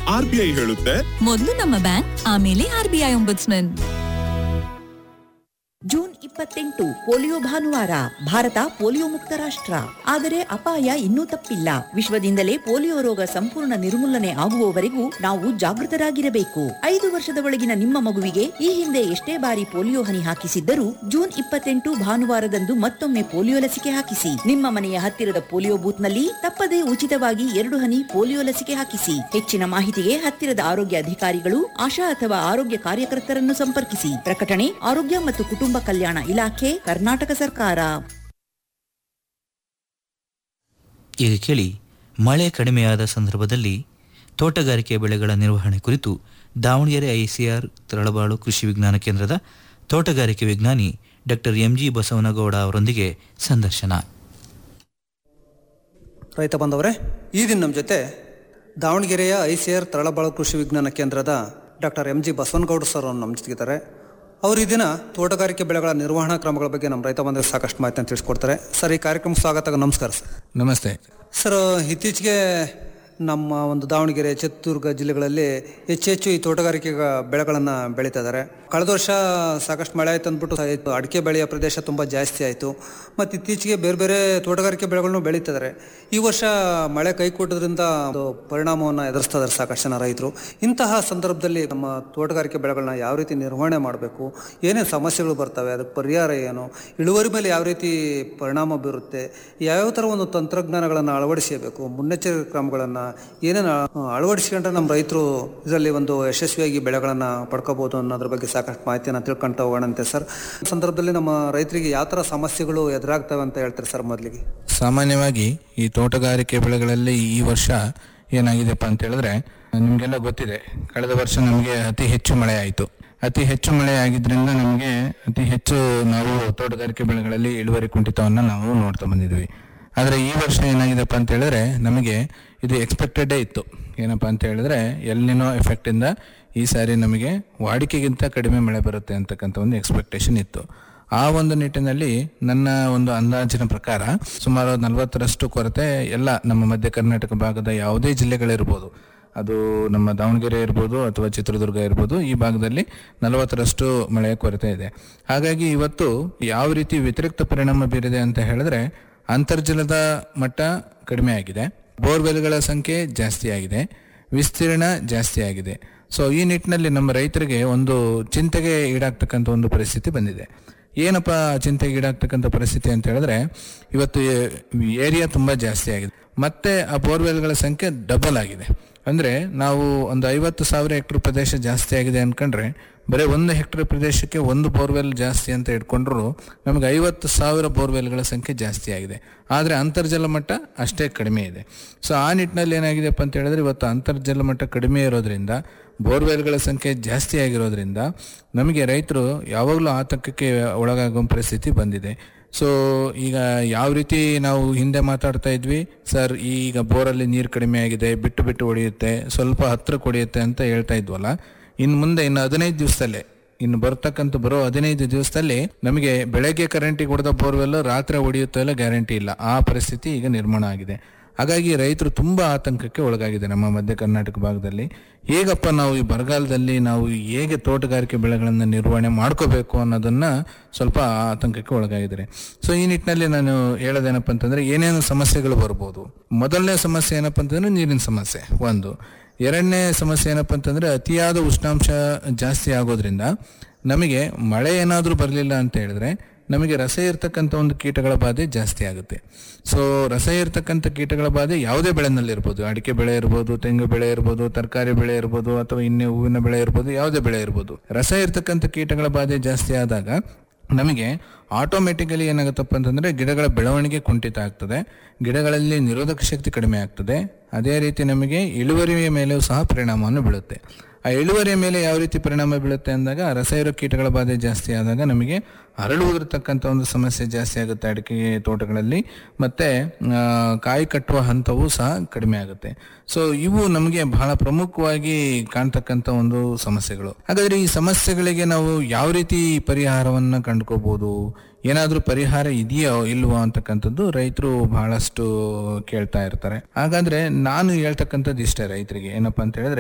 R B I ಹೇಳುತ್ತೆ ಮೊದಲು ನಮ್ಮ ಬ್ಯಾಂಕ್ ಆಮೇಲೆ R B I ombudsman June ಇಪ್ಪತ್ತೆಂಟು ಪೋಲಿಯೋ ಭಾನುವಾರ ಭಾರತ ಪೋಲಿಯೋ ಮುಕ್ತ ರಾಷ್ಟ್ರ ಆದರೆ ಅಪಾಯ ಇನ್ನೂ ತಪ್ಪಿಲ್ಲ ವಿಶ್ವದಿಂದಲೇ ಪೋಲಿಯೋ ರೋಗ ಸಂಪೂರ್ಣ ನಿರ್ಮೂಲನೆ ಆಗುವವರೆಗೂ ನಾವು ಜಾಗೃತರಾಗಿರಬೇಕು ಐದು ವರ್ಷದ ಒಳಗಿನ ನಿಮ್ಮ ಮಗುವಿಗೆ ಈ ಹಿಂದೆ ಎಷ್ಟೇ ಬಾರಿ ಪೋಲಿಯೋ ಹನಿ ಹಾಕಿಸಿದ್ದರೂ ಜೂನ್ ಇಪ್ಪತ್ತೆಂಟು ಭಾನುವಾರದಂದು ಮತ್ತೊಮ್ಮೆ ಪೋಲಿಯೋ ಲಸಿಕೆ ಹಾಕಿಸಿ ನಿಮ್ಮ ಮನೆಯ ಹತ್ತಿರದ ಪೋಲಿಯೋ ಬೂತ್ನಲ್ಲಿ ತಪ್ಪದೇ ಉಚಿತವಾಗಿ ಎರಡು ಹನಿ ಪೋಲಿಯೋ ಲಸಿಕೆ ಹಾಕಿಸಿ ಹೆಚ್ಚಿನ ಮಾಹಿತಿಗೆ ಹತ್ತಿರದ ಆರೋಗ್ಯ ಅಧಿಕಾರಿಗಳು ಆಶಾ ಅಥವಾ ಆರೋಗ್ಯ ಕಾರ್ಯಕರ್ತರನ್ನು ಸಂಪರ್ಕಿಸಿ ಪ್ರಕಟಣೆ ಆರೋಗ್ಯ ಮತ್ತು ಕುಟುಂಬ ಕಲ್ಯಾಣ ಇಲಾಖೆ ಕರ್ನಾಟಕ ಸರ್ಕಾರ ಈಗ ಕೇಳಿ ಮಳೆ ಕಡಿಮೆಯಾದ ಸಂದರ್ಭದಲ್ಲಿ ತೋಟಗಾರಿಕೆ ಬೆಳೆಗಳ ನಿರ್ವಹಣೆ ಕುರಿತು ದಾವಣಗೆರೆ ಐಸಿಆರ್ ತರಳಬಾಳು ಕೃಷಿ ವಿಜ್ಞಾನ ಕೇಂದ್ರದ ತೋಟಗಾರಿಕೆ ವಿಜ್ಞಾನಿ ಡಾಕ್ಟರ್ ಎಂಜಿ ಬಸವನಗೌಡ ಅವರೊಂದಿಗೆ ಸಂದರ್ಶನ ರೈತ ಬಂದವರೇ ಈ ದಿನ ನಮ್ಮ ಜೊತೆ ದಾವಣಗೆರೆಯ ಐ ಸಿ ಆರ್ ತರಳಬಾಳು ಕೃಷಿ ವಿಜ್ಞಾನ ಕೇಂದ್ರದ doctor M G Basavanagowda sir ಅವರು ನಮ್ಮ ಜೊತೆಗಿದ್ದಾರೆ ಅವರು ಈ ದಿನ ತೋಟಗಾರಿಕೆ ಬೆಳೆಗಳ ನಿರ್ವಹಣಾ ಕ್ರಮಗಳ ಬಗ್ಗೆ ನಮ್ಮ ರೈತ ಬಂದರೆ ಸಾಕಷ್ಟು ಮಾಹಿತಿಯನ್ನು ತಿಳಿಸ್ಕೊಡ್ತಾರೆ ಸರ್ ಈ ಕಾರ್ಯಕ್ರಮ ಸ್ವಾಗತ ನಮಸ್ಕಾರ ಸರ್ ನಮಸ್ತೆ ಸರ್ ಇತ್ತೀಚೆಗೆ ನಮ್ಮ ಒಂದು ದಾವಣಗೆರೆ ಚಿತ್ರದುರ್ಗ ಜಿಲ್ಲೆಗಳಲ್ಲಿ ಹೆಚ್ಚು ಹೆಚ್ಚು ಈ ತೋಟಗಾರಿಕೆ ಬೆಳೆಗಳನ್ನು ಬೆಳೀತಾ ಇದ್ದಾರೆ ಕಳೆದ ವರ್ಷ ಸಾಕಷ್ಟು ಮಳೆ ಆಯ್ತು ಅಂದ್ಬಿಟ್ಟು ಆಯ್ತು ಅಡಿಕೆ ಬೆಳೆಯ ಪ್ರದೇಶ ತುಂಬ ಜಾಸ್ತಿ ಆಯಿತು ಮತ್ತು ಇತ್ತೀಚೆಗೆ ಬೇರೆ ಬೇರೆ ತೋಟಗಾರಿಕೆ ಬೆಳೆಗಳನ್ನು ಬೆಳೀತಾ ಇದ್ದಾರೆ ಈ ವರ್ಷ ಮಳೆ ಕೈ ಕೊಟ್ಟದ್ರಿಂದ ಒಂದು ಪರಿಣಾಮವನ್ನು ಎದುರಿಸ್ತಾ ಇದ್ದಾರೆ ಸಾಕಷ್ಟು ಜನ ರೈತರು ಇಂತಹ ಸಂದರ್ಭದಲ್ಲಿ ನಮ್ಮ ತೋಟಗಾರಿಕೆ ಬೆಳೆಗಳನ್ನ ಯಾವ ರೀತಿ ನಿರ್ವಹಣೆ ಮಾಡಬೇಕು ಏನೇನು ಸಮಸ್ಯೆಗಳು ಬರ್ತವೆ ಅದಕ್ಕೆ ಪರಿಹಾರ ಏನು ಇಳುವರಿ ಮೇಲೆ ಯಾವ ರೀತಿ ಪರಿಣಾಮ ಬೀರುತ್ತೆ ಯಾವ್ಯಾವ ಥರ ಒಂದು ತಂತ್ರಜ್ಞಾನಗಳನ್ನು ಅಳವಡಿಸಬೇಕು ಮುನ್ನೆಚ್ಚರಿಕೆ ಕ್ರಮಗಳನ್ನು ಏನೇನು ಅ- ಅಳವಡಿಸ್ಕೊಂಡ್ರೆ ನಮ್ಮ ರೈತರು ಇದರಲ್ಲಿ ಒಂದು ಯಶಸ್ವಿಯಾಗಿ ಬೆಳೆಗಳನ್ನು ಪಡ್ಕೋಬಹುದು ಅನ್ನೋದ್ರ ಬಗ್ಗೆ ಸಾಕಷ್ಟು ಮಾಹಿತಿಯನ್ನು ತಿಳ್ಕೊಂತ ಹೋಗೋಣಂತೆ ಸರ್ ಈ ಸಂದರ್ಭದಲ್ಲಿ ನಮ್ಮ ರೈತರಿಗೆ ಯಾವ ಥರ ಸಮಸ್ಯೆಗಳು ಎದುರಾಗ್ತವೆ ಅಂತ ಹೇಳ್ತಾರೆ ಸರ್ ಮೊದಲಿಗೆ ಸಾಮಾನ್ಯವಾಗಿ ಈ ತೋಟಗಾರಿಕೆ ಬೆಳೆಗಳಲ್ಲಿ ಈ ವರ್ಷ ಏನಾಗಿದೆಪ್ಪ ಅಂತ ಹೇಳಿದ್ರೆ ನಿಮಗೆಲ್ಲ ಗೊತ್ತಿದೆ ಕಳೆದ ವರ್ಷ ನಮಗೆ ಅತಿ ಹೆಚ್ಚು ಮಳೆ ಆಯಿತು ಅತಿ ಹೆಚ್ಚು ಮಳೆ ಆಗಿದ್ರಿಂದ ನಮಗೆ ಅತಿ ಹೆಚ್ಚು ನಾವು ತೋಟಗಾರಿಕೆ ಬೆಳೆಗಳಲ್ಲಿ ಇಳುವರಿ ಕುಂಠಿತವನ್ನು ನಾವು ನೋಡ್ತಾ ಬಂದಿದ್ವಿ ಆದರೆ ಈ ವರ್ಷ ಏನಾಗಿದೆಪ್ಪ ಅಂತ ಹೇಳಿದ್ರೆ ನಮಗೆ ಇದು ಎಕ್ಸ್ಪೆಕ್ಟೆಡೇ ಇತ್ತು ಏನಪ್ಪ ಅಂತ ಹೇಳಿದ್ರೆ ಎಲ್ಲಿನೋ ಎಫೆಕ್ಟಿಂದ ಈ ಸಾರಿ ನಮಗೆ ವಾಡಿಕೆಗಿಂತ ಕಡಿಮೆ ಮಳೆ ಬರುತ್ತೆ ಅಂತಕ್ಕಂಥ ಒಂದು ಎಕ್ಸ್ಪೆಕ್ಟೇಷನ್ ಇತ್ತು ಆ ಒಂದು ನಿಟ್ಟಿನಲ್ಲಿ ನನ್ನ ಒಂದು ಅಂದಾಜಿನ ಪ್ರಕಾರ ಸುಮಾರು ನಲವತ್ತರಷ್ಟು ಕೊರತೆ ಎಲ್ಲ ನಮ್ಮ ಮಧ್ಯ ಕರ್ನಾಟಕ ಭಾಗದ ಯಾವುದೇ ಜಿಲ್ಲೆಗಳಿರ್ಬೋದು ಅದು ನಮ್ಮ ದಾವಣಗೆರೆ ಇರ್ಬೋದು ಅಥವಾ ಚಿತ್ರದುರ್ಗ ಇರ್ಬೋದು ಈ ಭಾಗದಲ್ಲಿ ನಲವತ್ತರಷ್ಟು ಮಳೆಯ ಕೊರತೆ ಇದೆ ಹಾಗಾಗಿ ಇವತ್ತು ಯಾವ ರೀತಿ ವ್ಯತಿರಿಕ್ತ ಪರಿಣಾಮ ಬೀರಿದೆ ಅಂತ ಹೇಳಿದ್ರೆ ಅಂತರ್ಜಲದ ಮಟ್ಟ ಕಡಿಮೆ ಆಗಿದೆ ಬೋರ್ವೆಲ್ಗಳ ಸಂಖ್ಯೆ ಜಾಸ್ತಿ ಆಗಿದೆ ವಿಸ್ತೀರ್ಣ ಜಾಸ್ತಿ ಆಗಿದೆ ಸೊ ಈ ನಿಟ್ಟಿನಲ್ಲಿ ನಮ್ಮ ರೈತರಿಗೆ ಒಂದು ಚಿಂತೆಗೆ ಈಡಾಗ್ತಕ್ಕಂಥ ಒಂದು ಪರಿಸ್ಥಿತಿ ಬಂದಿದೆ ಏನಪ್ಪ ಚಿಂತೆಗೆ ಈಡಾಗ್ತಕ್ಕಂಥ ಪರಿಸ್ಥಿತಿ ಅಂತ ಹೇಳಿದ್ರೆ ಇವತ್ತು ಏರಿಯಾ ತುಂಬ ಜಾಸ್ತಿ ಆಗಿದೆ ಮತ್ತೆ ಆ ಬೋರ್ವೆಲ್ಗಳ ಸಂಖ್ಯೆ ಡಬಲ್ ಆಗಿದೆ ಅಂದರೆ ನಾವು ಒಂದು ಐವತ್ತು ಸಾವಿರ ಹೆಕ್ಟರ್ ಪ್ರದೇಶ ಜಾಸ್ತಿ ಆಗಿದೆ ಅನ್ಕೊಂಡ್ರೆ ಬರೀ ಒಂದು ಹೆಕ್ಟರ್ ಪ್ರದೇಶಕ್ಕೆ ಒಂದು ಬೋರ್ವೆಲ್ ಜಾಸ್ತಿ ಅಂತ ಇಟ್ಕೊಂಡ್ರು ನಮಗೆ ಐವತ್ತು ಸಾವಿರ ಬೋರ್ವೆಲ್ಗಳ ಸಂಖ್ಯೆ ಜಾಸ್ತಿ ಆಗಿದೆ ಆದರೆ ಅಂತರ್ಜಲ ಮಟ್ಟ ಅಷ್ಟೇ ಕಡಿಮೆ ಇದೆ ಸೊ ಆ ನಿಟ್ಟಿನಲ್ಲಿ ಏನಾಗಿದೆಪ್ಪ ಅಂತ ಹೇಳಿದ್ರೆ ಇವತ್ತು ಅಂತರ್ಜಲ ಮಟ್ಟ ಕಡಿಮೆ ಇರೋದ್ರಿಂದ ಬೋರ್ವೆಲ್ಗಳ ಸಂಖ್ಯೆ ಜಾಸ್ತಿ ಆಗಿರೋದ್ರಿಂದ ನಮಗೆ ರೈತರು ಯಾವಾಗಲೂ ಆತಂಕಕ್ಕೆ ಒಳಗಾಗುವ ಪರಿಸ್ಥಿತಿ ಬಂದಿದೆ ಸೊ ಈಗ ಯಾವ ರೀತಿ ನಾವು ಹಿಂದೆ ಮಾತಾಡ್ತಾ ಇದ್ವಿ ಸರ್ ಈಗ ಬೋರಲ್ಲಿ ನೀರು ಕಡಿಮೆ ಆಗಿದೆ ಬಿಟ್ಟು ಬಿಟ್ಟು ಹೊಡೆಯುತ್ತೆ ಸ್ವಲ್ಪ ಹತ್ರ ಹೊಡೆಯುತ್ತೆ ಅಂತ ಹೇಳ್ತಾ ಇದ್ವಲ್ಲ ಇನ್ನು ಮುಂದೆ ಇನ್ನು ಹದಿನೈದು ದಿವಸದಲ್ಲೇ ಇನ್ನು ಬರ್ತಕ್ಕಂಥ ಬರೋ ಹದಿನೈದು ದಿವಸದಲ್ಲಿ ನಮಗೆ ಬೆಳಗ್ಗೆ ಕರೆಂಟಿಗೆ ಹೊಡೆದ ಬೋರ್ವೆಲ್ ರಾತ್ರಿ ಹೊಡೆಯುತ್ತೋ ಇಲ್ಲ ಗ್ಯಾರಂಟಿ ಇಲ್ಲ ಆ ಪರಿಸ್ಥಿತಿ ಈಗ ನಿರ್ಮಾಣ ಆಗಿದೆ ಹಾಗಾಗಿ ರೈತರು ತುಂಬ ಆತಂಕಕ್ಕೆ ಒಳಗಾಗಿದೆ ನಮ್ಮ ಮಧ್ಯ ಕರ್ನಾಟಕ ಭಾಗದಲ್ಲಿ ಹೇಗಪ್ಪ ನಾವು ಈ ಬರಗಾಲದಲ್ಲಿ ನಾವು ಹೇಗೆ ತೋಟಗಾರಿಕೆ ಬೆಳೆಗಳನ್ನು ನಿರ್ವಹಣೆ ಮಾಡ್ಕೋಬೇಕು ಅನ್ನೋದನ್ನ ಸ್ವಲ್ಪ ಆತಂಕಕ್ಕೆ ಒಳಗಾಗಿದ್ದಾರೆ ಸೊ ಈ ನಿಟ್ಟಿನಲ್ಲಿ ನಾನು ಹೇಳೋದೇನಪ್ಪ ಅಂತಂದ್ರೆ ಏನೇನು ಸಮಸ್ಯೆಗಳು ಬರ್ಬೋದು ಮೊದಲನೇ ಸಮಸ್ಯೆ ಏನಪ್ಪ ಅಂತಂದ್ರೆ ನೀರಿನ ಸಮಸ್ಯೆ ಒಂದು ಎರಡನೇ ಸಮಸ್ಯೆ ಏನಪ್ಪ ಅಂತಂದ್ರೆ ಅತಿಯಾದ ಉಷ್ಣಾಂಶ ಜಾಸ್ತಿ ಆಗೋದ್ರಿಂದ ನಮಗೆ ಮಳೆ ಏನಾದರೂ ಬರಲಿಲ್ಲ ಅಂತ ಹೇಳಿದ್ರೆ ನಮಗೆ ರಸ ಇರ್ತಕ್ಕಂಥ ಒಂದು ಕೀಟಗಳ ಬಾಧೆ ಜಾಸ್ತಿ ಆಗುತ್ತೆ ಸೊ ರಸ ಇರ್ತಕ್ಕಂಥ ಕೀಟಗಳ ಬಾಧೆ ಯಾವುದೇ ಬೆಳೆನಲ್ಲಿ ಇರ್ಬೋದು ಅಡಿಕೆ ಬೆಳೆ ಇರ್ಬೋದು ತೆಂಗು ಬೆಳೆ ಇರ್ಬೋದು ತರಕಾರಿ ಬೆಳೆ ಇರ್ಬೋದು ಅಥವಾ ಇನ್ನೇ ಹೂವಿನ ಬೆಳೆ ಇರ್ಬೋದು ಯಾವುದೇ ಬೆಳೆ ಇರ್ಬೋದು ರಸ ಇರ್ತಕ್ಕಂಥ ಕೀಟಗಳ ಬಾಧೆ ಜಾಸ್ತಿ ಆದಾಗ ನಮಗೆ ಆಟೋಮೆಟಿಕಲಿ ಏನಾಗುತ್ತಪ್ಪ ಅಂತಂದ್ರೆ ಗಿಡಗಳ ಬೆಳವಣಿಗೆ ಕುಂಠಿತ ಆಗ್ತದೆ ಗಿಡಗಳಲ್ಲಿ ನಿರೋಧಕ ಶಕ್ತಿ ಕಡಿಮೆ ಆಗ್ತದೆ ಅದೇ ರೀತಿ ನಮಗೆ ಇಳುವರಿಯ ಮೇಲೆಯೂ ಸಹ ಪರಿಣಾಮವನ್ನು ಬೀಳುತ್ತೆ ಆ ಇಳುವರಿಯ ಮೇಲೆ ಯಾವ ರೀತಿ ಪರಿಣಾಮ ಬೀಳುತ್ತೆ ಅಂದಾಗ ರಸಾಯನ ಕೀಟಗಳ ಬಾಧೆ ಜಾಸ್ತಿ ಆದಾಗ ನಮಗೆ ಹರಡುವುದಿರತಕ್ಕಂಥ ಒಂದು ಸಮಸ್ಯೆ ಜಾಸ್ತಿ ಆಗುತ್ತೆ ಅಡಿಕೆ ತೋಟಗಳಲ್ಲಿ ಮತ್ತೆ ಆ, ಕಾಯಿ ಕಟ್ಟುವ ಹಂತವೂ ಸಹ ಕಡಿಮೆ ಆಗುತ್ತೆ ಸೊ ಇವು ನಮಗೆ ಬಹಳ ಪ್ರಮುಖವಾಗಿ ಕಾಣ್ತಕ್ಕಂಥ ಒಂದು ಸಮಸ್ಯೆಗಳು ಹಾಗಾದ್ರೆ ಈ ಸಮಸ್ಯೆಗಳಿಗೆ ನಾವು ಯಾವ ರೀತಿ ಪರಿಹಾರವನ್ನ ಕಂಡುಕೋಬಹುದು ಏನಾದ್ರೂ ಪರಿಹಾರ ಇದೆಯೋ ಇಲ್ವೋ ಅಂತಕ್ಕಂಥದ್ದು ರೈತರು ಬಹಳಷ್ಟು ಕೇಳ್ತಾ ಇರ್ತಾರೆ ಹಾಗಾದ್ರೆ ನಾನು ಹೇಳ್ತಕ್ಕಂಥದ್ದು ಇಷ್ಟೇ ರೈತರಿಗೆ ಏನಪ್ಪಾ ಅಂತ ಹೇಳಿದ್ರೆ